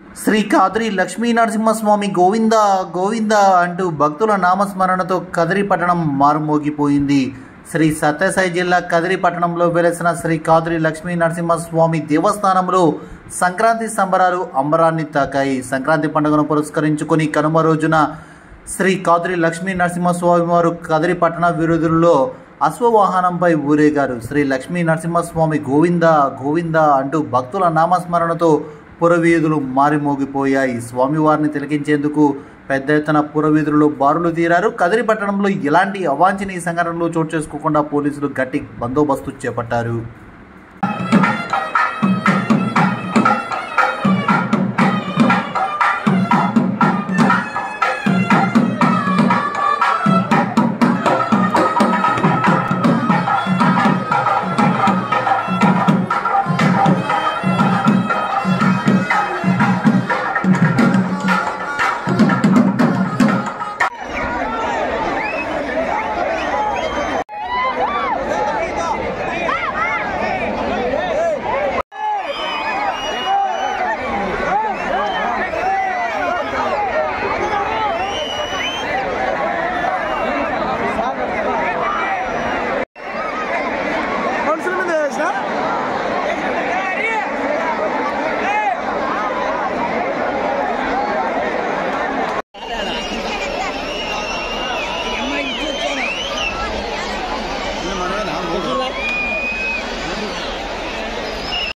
శ్రీ కాద్రి లక్ష్మీ నరసింహస్వామి గోవింద గోవింద అంటూ భక్తుల నామస్మరణతో కదిరి పట్టణం మారుమోగిపోయింది శ్రీ సత్యసాయి జిల్లా కదిరి పట్టణంలో వెలసిన శ్రీ కాద్రి లక్ష్మీ నరసింహస్వామి దేవస్థానంలో సంక్రాంతి సంబరాలు అంబరాన్ని తాకాయి సంక్రాంతి పండుగను పురస్కరించుకొని కనుమ రోజున శ్రీ కాద్రి లక్ష్మీ నరసింహస్వామి వారు కదిరి పట్టణ విరుదుల్లో అశ్వవాహనంపై ఊరేగారు శ్రీ లక్ష్మీ నరసింహస్వామి గోవింద గోవింద అంటూ భక్తుల నామస్మరణతో పురవీధులు మారిమోగిపోయాయి స్వామివారిని తిలకించేందుకు పెద్ద ఎత్తున పురవీధులలో బారులు తీరారు కదిరి పట్టణంలో ఎలాంటి అవాంఛనీయ సంఘటనలు చోటు చేసుకోకుండా పోలీసులు గట్టి బందోబస్తు చేపట్టారు